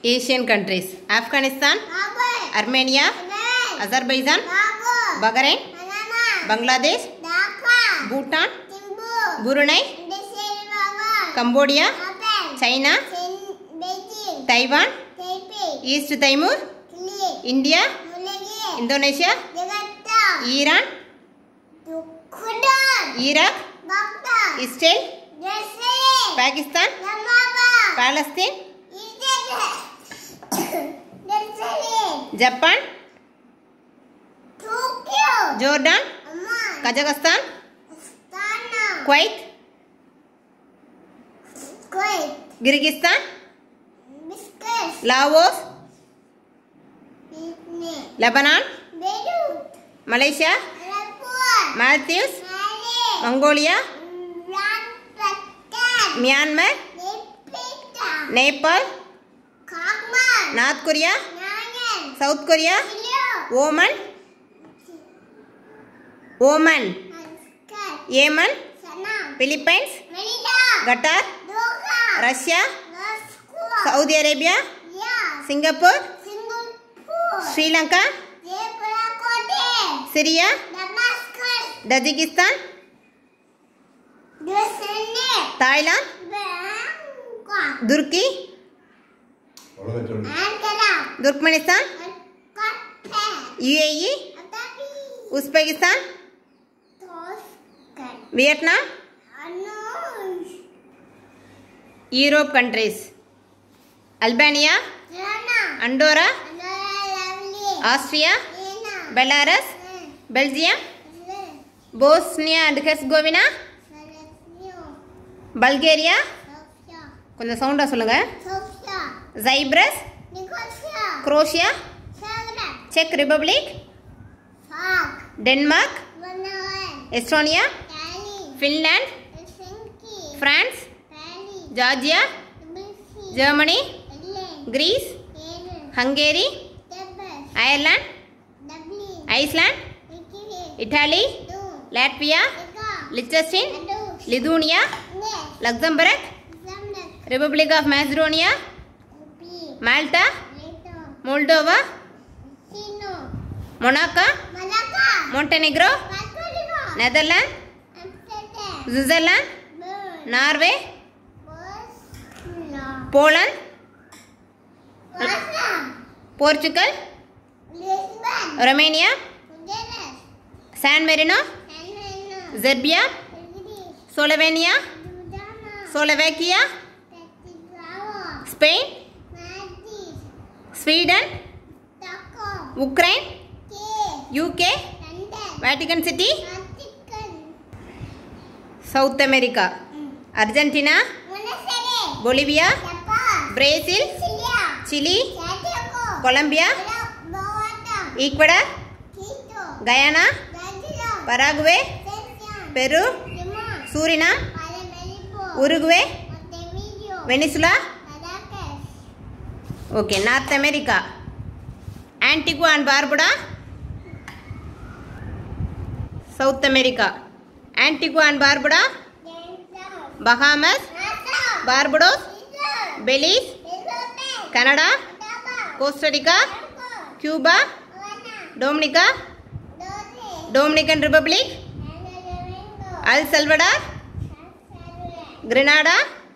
Asian countries Afghanistan, Armenia, Azerbaijan, Bahrain, Bangladesh, Bhutan, Brunei, Cambodia, China, Taiwan, East Timor, India, Indonesia, Iran, Iraq, Israel, Pakistan, Palestine, Japan, Jordan, Kazakhstan, Kuwait, Kyrgyzstan, Laos, Lebanon, Malaysia, Maldives, Mongolia, Myanmar, Nepal, North Korea, South Korea, Oman, Oman, Yemen, Philippines, Qatar, Russia, Saudi Arabia, Singapore, Sri Lanka, Syria, Tajikistan, Thailand, Turkey, அவ்வளோதான் சொல்லு Turkmenistan, UAE, Uzbekistan, Vietnam, Europe countries, Albania, Andorra, Austria, Belarus, Belgium, Bosnia and Herzegovina, Bulgaria, கொஞ்சம் சவுண்டாக சொல்லுங்கள் Cyprus, Croatia, Czech Republic, Denmark, Estonia, Finland, France, Georgia, Germany, Greece, Hungary, Ireland, Iceland, Italy, Latvia, Liechtenstein, Lithuania, Luxembourg, Republic of Macedonia, Malta, Moldova, Monaco, Montenegro, Netherlands, Switzerland, Norway, Poland, Portugal, Romania, San Marino, Serbia, Slovenia, Slovakia, Spain, Sweden, Ukraine, UK, Vatican City, South America, Argentina, Bolivia, Brazil, Chile, Colombia, Ecuador, Guyana, Paraguay, Peru, Suriname, Uruguay, Venezuela, okay, North America, Antigua and Barbuda, South America, Antigua and Barbuda, Bahamas, Barbados, Belize, Canada, Costa Rica, Cuba, Dominica, Dominican Republic, El Salvador, Grenada,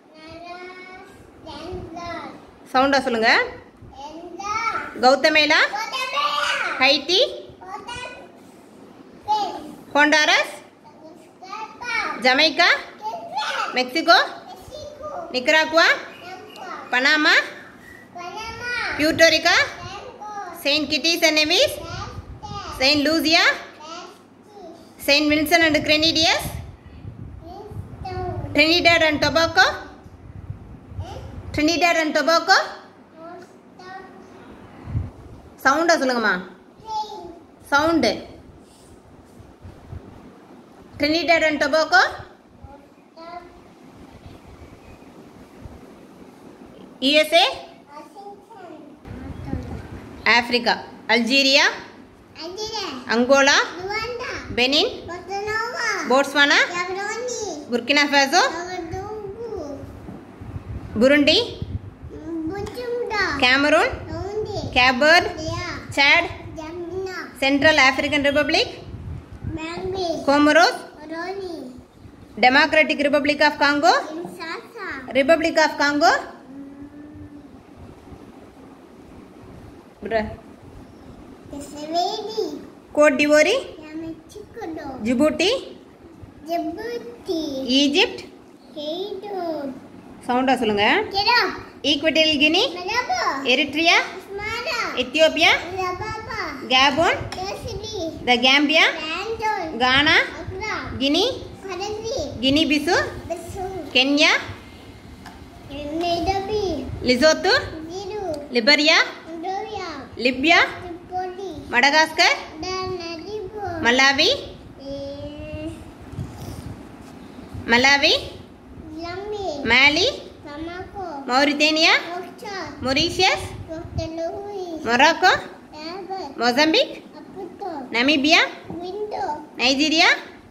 சவுண்டாக சொல்லுங்கள் Guatemala Haiti Honduras Jamaica Mexico Nicaragua Panama Puerto Rico Saint Kitts and Nevis Saint Lucia Saint Vincent and Grenadines Trinidad and Tobago Trinidad and Tobago சவுண்டாக சொல்லுங்கம்மா sound Trinidad and Tobago USA Africa Algeria Angola Benin Botswana Burkina Faso Burundi Cameroon, Cape Chad, Central African Republic, Comoros, Democratic Republic of Congo, Republic of Congo, Bra- Cote d'Ivoire, Djibouti, Egypt, சவுண்டா சொல்லுங்க Equatorial Guinea Eritrea Ethiopia Gabon the Gambia Ghana Guinea Guinea Bissau Kenya Lesotho Liberia Libya Madagascar Malawi Malawi Mali Mauritania Mauritius Morocco Mozambique Namibia Nigeria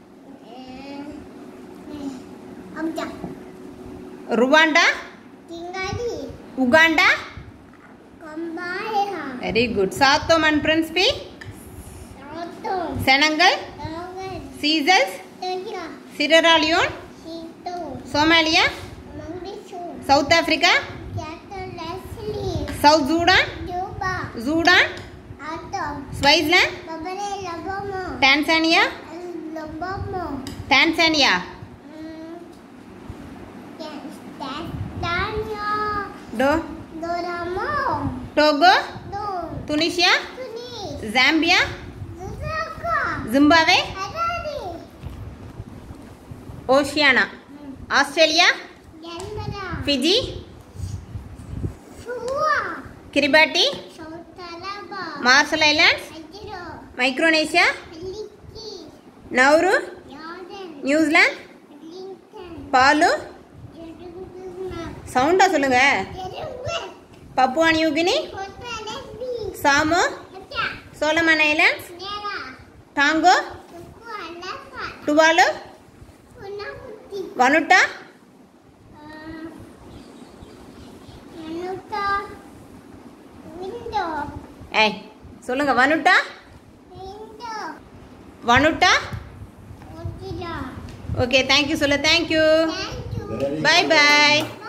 Rwanda Uganda very good Sao Tome and Principe Senegal Seychelles Sierra Leone Somalia South Africa South Sudan Sudan Swaziland Tanzania Tanzania to Togo Tunisia Zambia Zimbabwe Oceania Australia Fiji Kiribati Marshall Islands Micronesia Nauru New Zealand Palau சவுண்டா சொல்லுங்க Papua New Guinea Samoa Solomon islands tango Tuvalu Vanuatu ஏய் சொல்லுங்க Vanuatu Vanuatu okay thank you சொல்ல thank you Very bye good. பாய்